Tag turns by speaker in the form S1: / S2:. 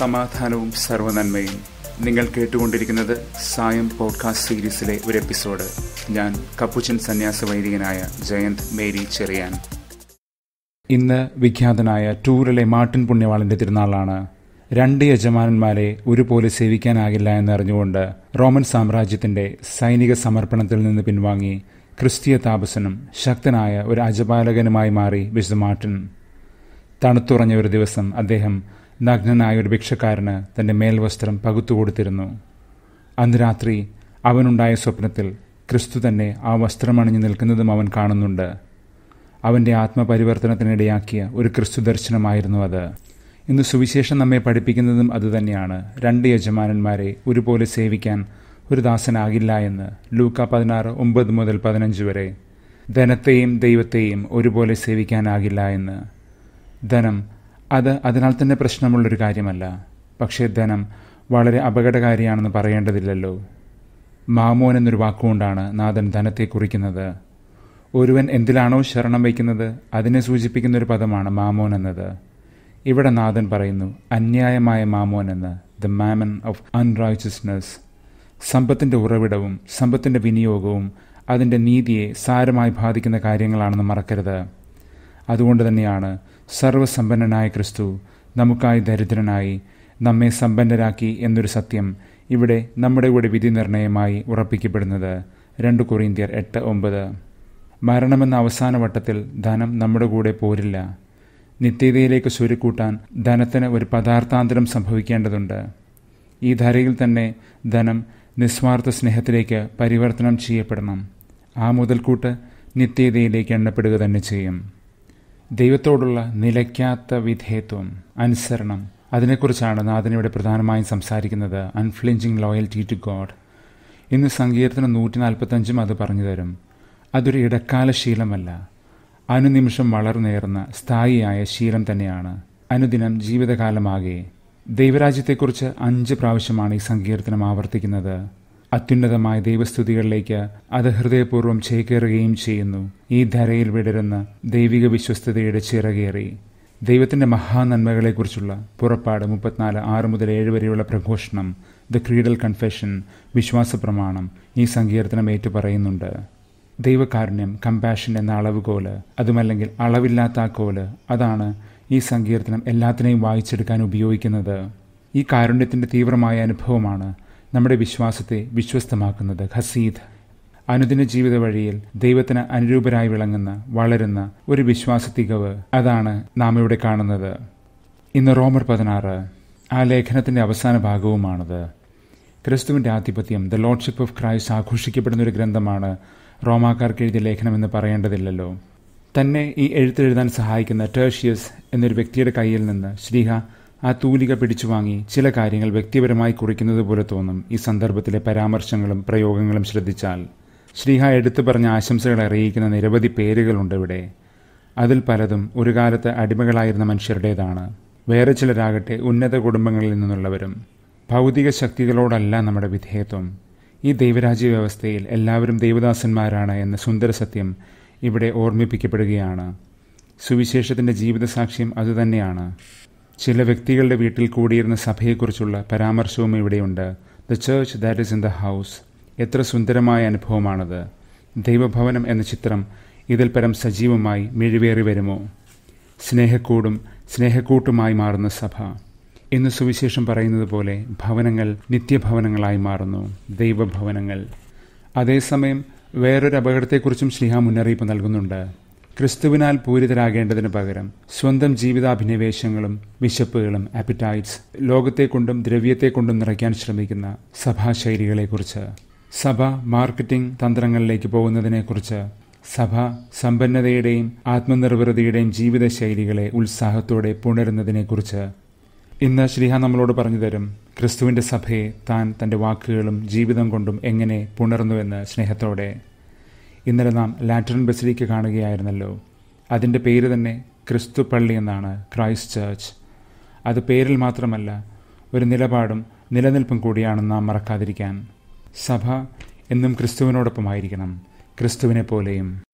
S1: സമാധാനവും സർവനന്മയും നിങ്ങൾ കേട്ടുകൊണ്ടിരിക്കുന്നത് സായം പോഡ്കാസ്റ്റ് സീരീസിലെ ഒരു എപ്പിസോഡ് ഞാൻ കപ്പുച്ചൻ സന്യാസ വൈദികനായ ജയന്ത് മേരി ചെറിയാൻ ഇന്ന് വിഖ്യാതനായ ടൂറിലെ മാർട്ടിൻ പുണ്യവാളിന്റെ തിരുനാളാണ് രണ്ട് യജമാനന്മാരെ ഒരുപോലെ സേവിക്കാനാകില്ല എന്നറിഞ്ഞുകൊണ്ട് റോമൻ സാമ്രാജ്യത്തിന്റെ സൈനിക സമർപ്പണത്തിൽ നിന്ന് പിൻവാങ്ങി ക്രിസ്തീയ താപസനും ശക്തനായ ഒരു അജപാലകനുമായി മാറി വിശുദ്ധ മാർട്ടിൻ തണുത്തുറഞ്ഞ ഒരു ദിവസം അദ്ദേഹം നഗ്നനായ ഒരു ഭിക്ഷക്കാരന് തന്റെ മേൽവസ്ത്രം പകുത്തുകൊടുത്തിരുന്നു അന്ന് രാത്രി അവനുണ്ടായ സ്വപ്നത്തിൽ ക്രിസ്തു തന്നെ ആ വസ്ത്രമണിഞ്ഞു നിൽക്കുന്നതും അവൻ കാണുന്നുണ്ട് അവന്റെ ആത്മപരിവർത്തനത്തിനിടയാക്കിയ ഒരു ക്രിസ്തു ദർശനമായിരുന്നു അത് ഇന്ന് സുവിശേഷം നമ്മെ പഠിപ്പിക്കുന്നതും അതുതന്നെയാണ് രണ്ട് യജമാനന്മാരെ ഒരുപോലെ സേവിക്കാൻ ഒരു ദാസനാകില്ല എന്ന് ലൂക്ക പതിനാറ് ഒമ്പത് മുതൽ പതിനഞ്ച് വരെ ധനത്തെയും ദൈവത്തെയും ഒരുപോലെ സേവിക്കാനാകില്ല എന്ന് ധനം അത് അതിനാൽ തന്നെ പ്രശ്നമുള്ളൊരു കാര്യമല്ല പക്ഷേ ധനം വളരെ അപകടകാരിയാണെന്ന് പറയേണ്ടതില്ലല്ലോ മാമോൻ എന്നൊരു വാക്കുകൊണ്ടാണ് നാഥൻ ധനത്തെ കുറിക്കുന്നത് ഒരുവൻ എന്തിലാണോ ശരണം വയ്ക്കുന്നത് അതിനെ സൂചിപ്പിക്കുന്ന ഒരു പദമാണ് മാമോൻ എന്നത് ഇവിടെ നാഥൻ പറയുന്നു അന്യായമായ മാമോൻ എന്ന് ദ മാമൻ ഓഫ് അൺറൈച്ചസ്നെസ് സമ്പത്തിന്റെ ഉറവിടവും സമ്പത്തിന്റെ വിനിയോഗവും അതിന്റെ നീതിയെ സാരമായി ബാധിക്കുന്ന കാര്യങ്ങളാണെന്ന് മറക്കരുത് അതുകൊണ്ട് തന്നെയാണ് സർവസമ്പന്നനായ ക്രിസ്തു നമുക്കായി ദരിദ്രനായി നമ്മെ സമ്പന്നരാക്കി എന്നൊരു സത്യം ഇവിടെ നമ്മുടെ കൂടെ വിധി നിർണയമായി ഉറപ്പിക്കപ്പെടുന്നത് രണ്ട് കൊറിന്ത്യർ എട്ട് ഒമ്പത് മരണമെന്ന അവസാന വട്ടത്തിൽ ധനം നമ്മുടെ കൂടെ പോരില്ല നിത്യതയിലേക്ക് സ്വരുക്കൂട്ടാൻ ധനത്തിന് ഒരു പദാർത്ഥാന്തരം സംഭവിക്കേണ്ടതുണ്ട് ഈ ധരയിൽ തന്നെ ധനം നിസ്വാർത്ഥ സ്നേഹത്തിലേക്ക് പരിവർത്തനം ചെയ്യപ്പെടണം ആ മുതൽക്കൂട്ട് നിത്യതയിലേക്ക് എണ്ണപ്പെടുക തന്നെ ചെയ്യും ദൈവത്തോടുള്ള നിലയ്ക്കാത്ത വിധേയത്വം അനുസരണം അതിനെക്കുറിച്ചാണ് നാഥനിവിടെ പ്രധാനമായും സംസാരിക്കുന്നത് അൺഫ്ലിഞ്ചിങ് ലോയൽറ്റി ടു ഗോഡ് ഇന്ന് സങ്കീർത്തനം നൂറ്റി നാൽപ്പത്തഞ്ചും അത് പറഞ്ഞു തരും അതൊരു ഇടക്കാല ശീലമല്ല അനുനിമിഷം വളർന്നേറുന്ന സ്ഥായിയായ ശീലം തന്നെയാണ് അനുദിനം ജീവിതകാലമാകെ ദൈവരാജ്യത്തെക്കുറിച്ച് അഞ്ച് പ്രാവശ്യമാണ് ഈ സങ്കീർത്തനം ആവർത്തിക്കുന്നത് അത്യുന്നതമായ ദൈവസ്തുതികളിലേക്ക് അത് ഹൃദയപൂർവ്വം ചേക്കേറുകയും ചെയ്യുന്നു ഈ ധരയിൽ വിടരുന്ന ദൈവിക വിശ്വസ്തതയുടെ ചിറകേറി ദൈവത്തിന്റെ മഹാനന്മകളെക്കുറിച്ചുള്ള പുറപ്പാട് മുപ്പത്തിനാല് ആറ് മുതൽ ഏഴ് വരെയുള്ള പ്രഘോഷണം ദ ക്രീഡൽ കൺഫെഷൻ വിശ്വാസ പ്രമാണം ഈ സങ്കീർത്തനം ഏറ്റുപറയുന്നുണ്ട് ദൈവകാരുണ്യം കമ്പാഷൻ എന്ന അളവുകോല് അതുമല്ലെങ്കിൽ അളവില്ലാത്ത ആ കോല് അതാണ് ഈ സങ്കീർത്തനം എല്ലാത്തിനെയും വായിച്ചെടുക്കാൻ ഉപയോഗിക്കുന്നത് ഈ കാരുണ്യത്തിന്റെ തീവ്രമായ അനുഭവമാണ് നമ്മുടെ വിശ്വാസത്തെ വിശ്വസ്തമാക്കുന്നത് ഹസീദ് അനുദിന ജീവിത വഴിയിൽ ദൈവത്തിന് അനുരൂപരായി വിളങ്ങുന്ന വളരുന്ന ഒരു വിശ്വാസ തികവ് അതാണ് നാം ഇവിടെ കാണുന്നത് ഇന്ന് റോമർ പതിനാറ് ആ ലേഖനത്തിന്റെ അവസാന ഭാഗവുമാണത് ക്രിസ്തുവിന്റെ ആധിപത്യം ദ ലോഡ്ഷിപ്പ് ഓഫ് ക്രൈസ്റ്റ് ആഘോഷിക്കപ്പെടുന്ന ഒരു ഗ്രന്ഥമാണ് റോമാക്കാർക്ക് എഴുതിയ ലേഖനമെന്ന് പറയേണ്ടതില്ലല്ലോ തന്നെ ഈ എഴുത്തെഴുതാൻ സഹായിക്കുന്ന ടേഷ്യസ് എന്നൊരു വ്യക്തിയുടെ കയ്യിൽ നിന്ന് ശ്രീഹ ആ തൂലിക പിടിച്ചു വാങ്ങി ചില കാര്യങ്ങൾ വ്യക്തിപരമായി കുറിക്കുന്നത് പോലെ തോന്നും ഈ സന്ദർഭത്തിലെ പരാമർശങ്ങളും പ്രയോഗങ്ങളും ശ്രദ്ധിച്ചാൽ ശ്രീഹ എടുത്തു പറഞ്ഞ ആശംസകൾ അറിയിക്കുന്ന നിരവധി പേരുകളുണ്ട് ഇവിടെ അതിൽ പലതും ഒരു കാലത്ത് അടിമകളായിരുന്ന മനുഷ്യരുടേതാണ് വേറെ ചിലരാകട്ടെ ഉന്നത കുടുംബങ്ങളിൽ നിന്നുള്ളവരും ഭൗതിക ശക്തികളോടല്ല നമ്മുടെ വിധേയത്വം ഈ ദൈവരാജ്യ വ്യവസ്ഥയിൽ എല്ലാവരും ദൈവദാസന്മാരാണ് എന്ന സുന്ദര സത്യം ഇവിടെ ഓർമ്മിപ്പിക്കപ്പെടുകയാണ് സുവിശേഷത്തിന്റെ ജീവിതസാക്ഷ്യം അതുതന്നെയാണ് ചില വ്യക്തികളുടെ വീട്ടിൽ കൂടിയിരുന്ന സഭയെക്കുറിച്ചുള്ള പരാമർശവും ഇവിടെയുണ്ട് the church that is in the house എത്ര സുന്ദരമായ അനുഭവമാണത് ദൈവഭവനം എന്ന ചിത്രം ഇതിൽ പരം സജീവമായി മിഴിവേറി വരുമോ സ്നേഹക്കൂടും സ്നേഹക്കൂട്ടുമായി മാറുന്ന സഭ ഇന്ന് സുവിശേഷം പറയുന്നത് പോലെ ഭവനങ്ങൾ നിത്യഭവനങ്ങളായി മാറുന്നു ദൈവഭവനങ്ങൾ അതേസമയം വേറൊരു അപകടത്തെക്കുറിച്ചും ശ്രീഹ മുന്നറിയിപ്പ് നൽകുന്നുണ്ട് ക്രിസ്തുവിനാൽ പൂരിതരാകേണ്ടതിന് പകരം സ്വന്തം ജീവിതാഭിനിവേശങ്ങളും വിശപ്പുകളും ആപ്പിറ്റൈറ്റ്സ് ലോകത്തെക്കൊണ്ടും ദ്രവ്യത്തെക്കൊണ്ടും നിറയ്ക്കാൻ ശ്രമിക്കുന്ന സഭാശൈലികളെക്കുറിച്ച് സഭ മാർക്കറ്റിംഗ് തന്ത്രങ്ങളിലേക്ക് പോകുന്നതിനെക്കുറിച്ച് സഭ സമ്പന്നതയുടെയും ആത്മനിർവൃതിയുടെയും ജീവിതശൈലികളെ ഉത്സാഹത്തോടെ പുണരുന്നതിനെക്കുറിച്ച് ഇന്ന് ശ്രീഹ നമ്മളോട് പറഞ്ഞു തരും ക്രിസ്തുവിന്റെ സഭയെ താൻ തന്റെ വാക്കുകളും ജീവിതം കൊണ്ടും എങ്ങനെ പുണർന്നുവെന്ന് സ്നേഹത്തോടെ ഇന്നലെ നാം ലാറ്ററൻ ബസിലിക്ക കാണുകയായിരുന്നല്ലോ അതിൻ്റെ പേര് തന്നെ ക്രിസ്തു പള്ളി എന്നാണ് ക്രൈസ്റ്റ് ചർച്ച് അത് പേരിൽ മാത്രമല്ല ഒരു നിലപാടും നിലനിൽപ്പും കൂടിയാണെന്ന് നാം മറക്കാതിരിക്കാൻ സഭ എന്നും ക്രിസ്തുവിനോടൊപ്പമായിരിക്കണം ക്രിസ്തുവിനെ പോലെയും